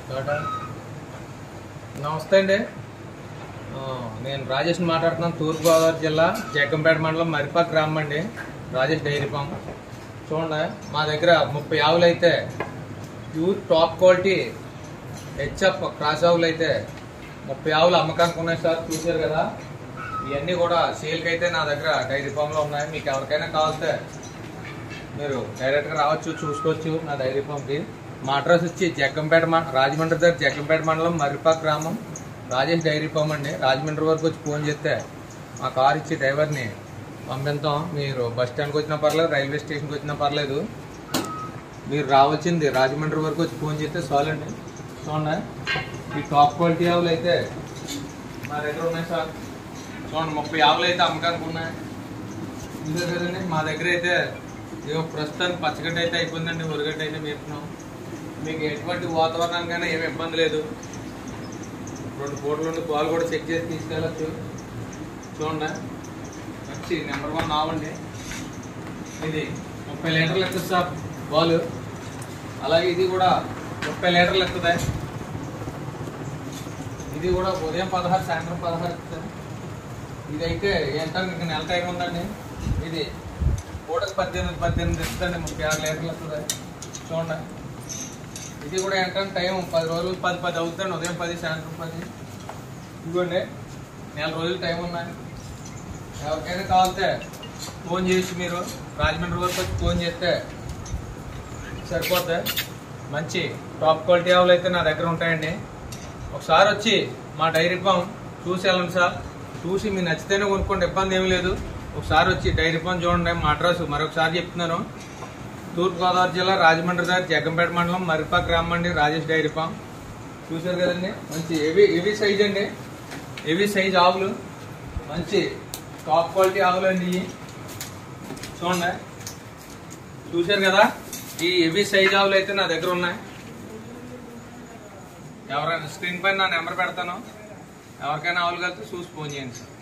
తోట నమస్తే అండి ఆ, నేను రాజేష్ మాట్లాడుతున్నాను తూర్పుగోదావరి జిల్లా జగ్గంపేట మండలం మరిపాక్ గ్రామం అండి రాజేష్ డైరీ ఫామ్ చూడండి మా దగ్గర ముప్పై ఆవులు అయితే pure top quality HF cross ఆవులు అయితే ముప్పై ఆవులు అమ్మకానికి ఉన్నాయి సార్ చూసారు కదా ఇవన్నీ కూడా సేల్కి అయితే నా దగ్గర డైరీ ఫామ్లో ఉన్నాయి మీకు ఎవరికైనా కావాలితే మీరు డైరెక్ట్గా రావచ్చు చూసుకోవచ్చు నా డైరీ ఫామ్కి మా అడ్రస్ వచ్చి జగ్గంపేట మ- రాజమండ్రి దగ్గర జగ్గంపేట మండలం మర్రిపాక్ గ్రామం రాజేష్ డైరీ ఫామ్ అండి రాజమండ్రి వరకు వచ్చి ఫోన్ చేస్తే మా కార్ ఇచ్చి డ్రైవర్ని పంపిస్తాం మీరు బస్ స్టాండ్కి వచ్చినా పర్లేదు రైల్వే స్టేషన్కి వచ్చినా పర్లేదు మీరు రావాల్సింది రాజమండ్రి వరకు వచ్చి ఫోన్ చేస్తే చాలండి చూడండి ఈ టాప్ క్వాలిటీ ఆవులు అయితే మా దగ్గర ఉన్నాయి సార్ చూడండి ముప్పై ఆవులు అయితే అమ్మకానికి ఉన్నాయి ఇదే కదండి మా దగ్గర అయితే ఇదిగో ప్రస్తుతానికి పచ్చగడ్డ అయితే అయిపోయిందండి ఉరగడ్డ అయితే మేపుతున్నాం మీకు ఎటువంటి వాతావరణానికైనా ఏమి ఇబ్బంది లేదు రెండు పూటల నుండి పాలు కూడా చెక్ చేసి తీసుకెళ్ళచ్చు చూడండి మంచి నెంబర్ వన్ ఆవండి ఇది ముప్పై లీటర్లు ఎక్కుతుంది సార్ పాలు అలాగే ఇది కూడా ముప్పై లీటర్లు ఎక్కుతుంది ఇది కూడా ఉదయం పదహారు సాయంత్రం పదహారు ఎక్కుతుంది ఇదైతే ఎంత ఇంకా నెల టైం ఉందండి ఇది పూటకు పద్దెనిమిది పద్దెనిమిది ఇస్తుందండి ముప్పై ఆరు లీటర్లు వస్తుంది చూడండి ఇది కూడా ఏంటంటే టైం పది రోజులు పది పది అవుతుందండి ఉదయం పది సాయంత్రం పది ఇదిగోండి నెల రోజులు టైం ఉన్నాయి ఎవరికైనా కావాలితే ఫోన్ చేసి మీరు రాజమండ్రి వరకు వచ్చి ఫోన్ చేస్తే సరిపోతాయి మంచి టాప్ క్వాలిటీ ఆవులు అయితే నా దగ్గర ఉంటాయండి ఒకసారి వచ్చి మా డైరీ ఫామ్ చూసి వెళ్ళండి సార్ చూసి మీకు నచ్చితేనే కొనుక్కోండి ఇబ్బంది ఏమీ లేదు ఒకసారి వచ్చి డైరీ ఫామ్ చూడండి మా అడ్రస్ మరొకసారి చెప్తున్నాను తూర్పుగోదావరి జిల్లా రాజమండ్రి దగ్గర జగ్గంపేట మండలం మరిపా గ్రామం అండి రాజేష్ డైరీ ఫామ్ చూశారు కదండి మంచి హెవీ హెవీ సైజ్ అండి హెవీ సైజ్ ఆవులు మంచి టాప్ క్వాలిటీ ఆవులు అండి ఇవి చూడండి చూశారు కదా ఈ హెవీ సైజ్ ఆవులు అయితే నా దగ్గర ఉన్నాయి ఎవరైనా స్క్రీన్ పైన నా నెంబర్ పెడతాను ఎవరికైనా ఆవులు కలిస్తే చూసి ఫోన్ చేయండి సార్